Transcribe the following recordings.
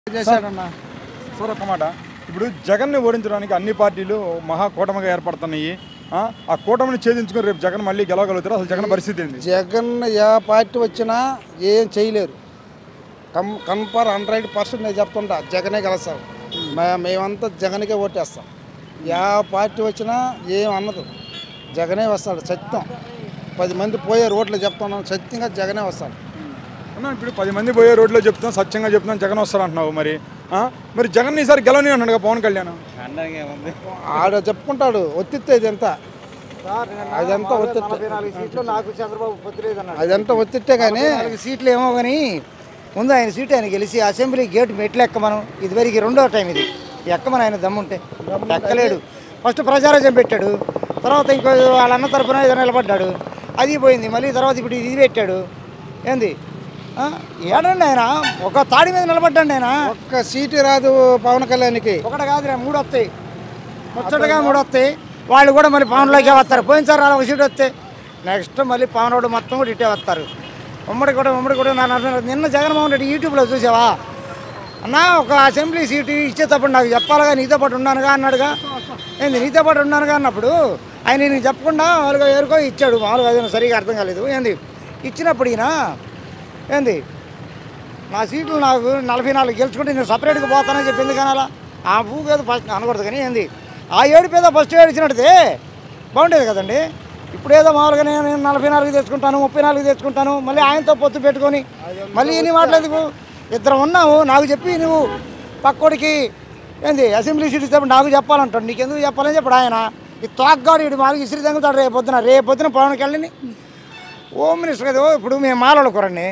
చేశాడన్న sir ఒక మాట ఇప్పుడు జగన్ని ఓడించడానికి అన్ని పార్టీలు మహా కూటమిగా ఏర్పడుతున్నాయి ఆ, ఆ కూటమిని ఛేదించుకుని రేపు జగన్ మళ్ళీ గెలవగలుగుతారు అసలు జగన్ పరిస్థితి ఏంది జగన్ ఏ పార్టీ వచ్చినా ఏం చేయలేరు కం కన్ఫర్ హండ్రెడ్ పర్సెంట్ నేను చెప్తుంటా జగనే గెలుస్తాం మే- మేమంతా జగన్కే ఓటేస్తాం ఏ పార్టీ వచ్చినా ఏం అన్నదు జగనే వస్తాడు సత్యం పది మంది పోయే రోడ్లు చెప్తున్నాను సత్యంగా జగనే వస్తాడు అన్నా ఇప్పుడు పది మంది పోయే రోడ్లో చెప్తున్నాం సత్యంగా చెప్తున్నాం జగన్ వస్తారు అంటున్నావు మరి ఆ, మరి జగన్ ఈసారి గెలవని అన్నాడు కదా పవన్ కళ్యాణ్ ఆడ చెప్పుకుంటాడు ఒత్తితే ఇదంతా అదంతా ఒత్తిట్టే సీట్లు నాకు చంద్రబాబు పొత్తు లేదన్నాడు అదంతా ఒత్తిట్టే కానీ నాలుగు సీట్లు ఏమో కానీ ముందు ఆయన సీట్ ఆయన గెలిచి అసెంబ్లీ గేట్ మెట్లు ఎక్కమను ఇదివరకు రెండో టైం ఇది ఎక్కమని ఆయన దమ్ముంటే ఎక్కలేడు ఫస్ట్ ప్రచారం పెట్టాడు తర్వాత ఇంకో వాళ్ళ అన్న తరపున ఏదో నిలబడ్డాడు అది పోయింది మళ్ళీ తర్వాత ఇప్పుడు ఇది పెట్టాడు ఏంది ఆ? ఏడండి ఆయన ఒక తాడి మీద నిలబడ్డాడు ఆయన ఒక్క సీటు రాదు పవన్ కళ్యాణ్కి ఒకటి కాదురా మూడు వస్తాయి ముచ్చటగా మూడు వస్తాయి వాళ్ళు కూడా మళ్ళీ పవన్లోకే వస్తారు పోయినసారి అలా ఒక సీట్ వస్తే నెక్స్ట్ మళ్ళీ పవన్ రోడ్డు మొత్తం కూడా ఇట్టే వస్తారు ఉమ్మడి కూడా ఉమ్మడి కూడా నా నా- నిన్న జగన్మోహన్ రెడ్డి యూట్యూబ్లో చూసావా అన్న ఒక అసెంబ్లీ సీటు ఇచ్చేటప్పుడు నాకు చెప్పాలిగా నీతో పాటు ఉన్నానుగా అన్నాడుగా ఏంది నీతో పాటు ఉన్నానుగా అన్నప్పుడు ఆయన నేను చెప్పకుండా వాళ్ళుగా ఎవరికో ఇచ్చాడు మామూలుగా అదే సరిగా అర్థం కాలేదు ఏంది ఇచ్చినప్పుడు ఈయన ఏంది నా సీట్లు నాకు నలభై నాలుగు గెలుచుకుంటే నేను సపరేట్గా పోతానని చెప్పింది కానీ అలా ఆ భూకి ఏదో ఫస్ట్ అనకూడదు కానీ ఏంది ఆ ఏడుపు ఏదో ఫస్ట్ ఏడు ఇచ్చినట్టే బాగుండేది కదండి ఇప్పుడు ఏదో మామూలుగా నేను నేను నలభై నాలుగు తెచ్చుకుంటాను ముప్పై నాలుగు తెచ్చుకుంటాను మళ్ళీ ఆయనతో పొత్తు పెట్టుకొని మళ్ళీ ఎన్ని మాట్లాడేందుకు ఇద్దరు ఉన్నావు నాకు చెప్పి నువ్వు పక్కోడికి ఏంది అసెంబ్లీ సీట్ ఇచ్చినప్పుడు నాకు చెప్పాలంటాడు నీకెందుకు చెప్పాలని చెప్పాడు ఆయన ఈ తోగ్గాడు ఇటు మాకు ఇసిరి తగ్గుతాడు రేపు పొద్దున రేపు పొద్దున పవన్ కళ్యాణ్ హోమ్ మినిస్టర్ కదా ఇప్పుడు మేము మాలాడుకోరండి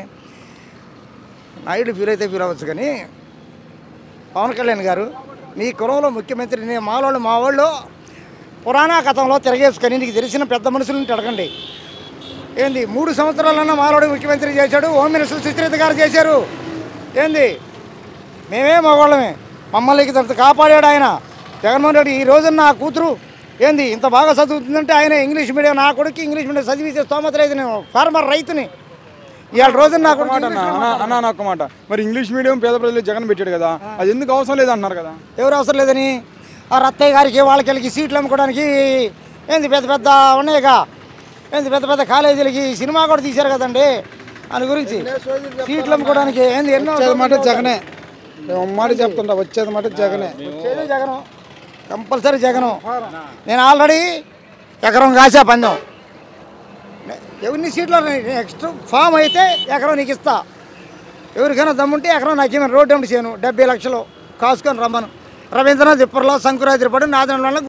నాయుడు ఫీల్ అయితే ఫీల్ అవ్వచ్చు కానీ పవన్ కళ్యాణ్ గారు మీ కులంలో ముఖ్యమంత్రి నేను మాలోళ్ళు మా వాళ్ళు పురాణ కథంలో తిరగేసుకొని నీకు తెలిసిన పెద్ద మనుషులని అడగండి ఏంది మూడు సంవత్సరాలన్నా మాలోడు ముఖ్యమంత్రి చేశాడు హోమ్ మినిస్టర్ సుచరిత గారు చేశారు ఏంది మేమే మగవాళ్ళమే మమ్మల్ని ఇంత కాపాడాడు ఆయన జగన్మోహన్ రెడ్డి ఈ రోజున నా కూతురు ఏంది ఇంత బాగా చదువుతుందంటే ఆయన ఇంగ్లీష్ మీడియం నా కొడుకు ఇంగ్లీష్ మీడియం చదివించే స్తోమత లేదు నేను ఫార్మర్ రైతుని ఇవాళ రోజున నా కొడుకు మాట అన్న అన్న అన్న అన్న ఒక మాట మరి ఇంగ్లీష్ మీడియం పేద ప్రజలు జగన్ పెట్టాడు కదా అది ఎందుకు అవసరం లేదంటున్నారు కదా ఎవరు అవసరం లేదని ఆ రత్తయ్య గారికి వాళ్ళకి వెళ్ళి సీట్లు అమ్ముకోవడానికి ఏంది పెద్ద పెద్ద ఉన్నాయిగా ఏంది పెద్ద పెద్ద కాలేజీలకి సినిమా కూడా తీశారు కదండి దాని గురించి సీట్లు అమ్ముకోవడానికి ఏంది ఎన్నో వచ్చేది మాట జగనే నేను మాట చెప్తుంటా వచ్చేది మాట జగనే వచ్చేది జగను కంపల్సరీ జగను నేను ఆల్రెడీ ఎకరం కాసా పందెం ఎవరిని సీట్లు నెక్స్ట్ ఫామ్ అయితే ఎకరం నీకు ఇస్తా ఎవరికైనా దమ్ముంటే ఎకరం నాకు ఏమైనా రోడ్డు ఎండి చేయను డెబ్బై లక్షలు కాసుకొని రమ్మను రవీంద్రనాథ్ ఇప్పట్లో సంకురాత్రి పడి నాదన